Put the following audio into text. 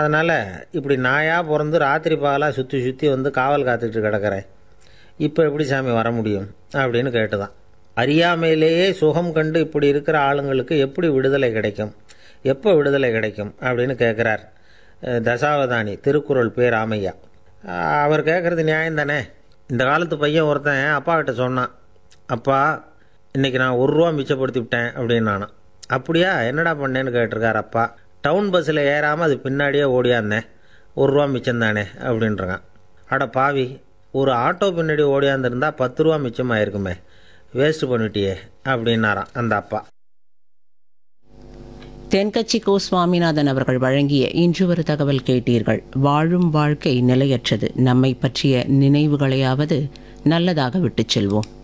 அதனால் இப்படி நாயாக பிறந்து ராத்திரி பகலாக சுற்றி சுற்றி வந்து காவல் காத்துக்கிட்டு கிடக்கிறேன் இப்போ எப்படி சாமி வர முடியும் அப்படின்னு கேட்டுதான் அறியாமையிலேயே சுகம் கண்டு இப்படி இருக்கிற ஆளுங்களுக்கு எப்படி விடுதலை கிடைக்கும் எப்போ விடுதலை கிடைக்கும் அப்படின்னு கேட்குறார் அஹ், தசாவதானி திருக்குறள் பேர் ராமையா அஹ், அவர் கேட்குறது நியாயம் தானே இந்த காலத்து பையன் ஒருத்தன் அப்பா கிட்ட சொன்னான் அப்பா இன்னைக்கு நான் ஒரு ரூபா மிச்சப்படுத்தி விட்டேன் அப்படின்னு நானான் அப்படியா என்னடா பண்ணேன்னு கேட்டிருக்கார் அப்பா டவுன் பஸ்ஸில் ஏறாமல் அது பின்னாடியே ஓடியாந்தேன் ஒரு ரூபா மிச்சம் தானே அப்படின்றான் அட பாவி ஒரு ஆட்டோ பின்னாடி ஓடியாந்துருந்தா பத்து ரூபா மிச்சமாயிருக்குமே வேஸ்ட் பண்ணிட்டியே அப்படின்னாராம் அந்த அப்பா தென்கட்சி கோ சுவாமிநாதன் அவர்கள் வழங்கிய இன்று ஒரு தகவல் கேட்டீர்கள் வாழும் வாழ்க்கை நிலையற்றது நம்மை பற்றிய நினைவுகளையாவது நல்லதாக விட்டுச் செல்வோம்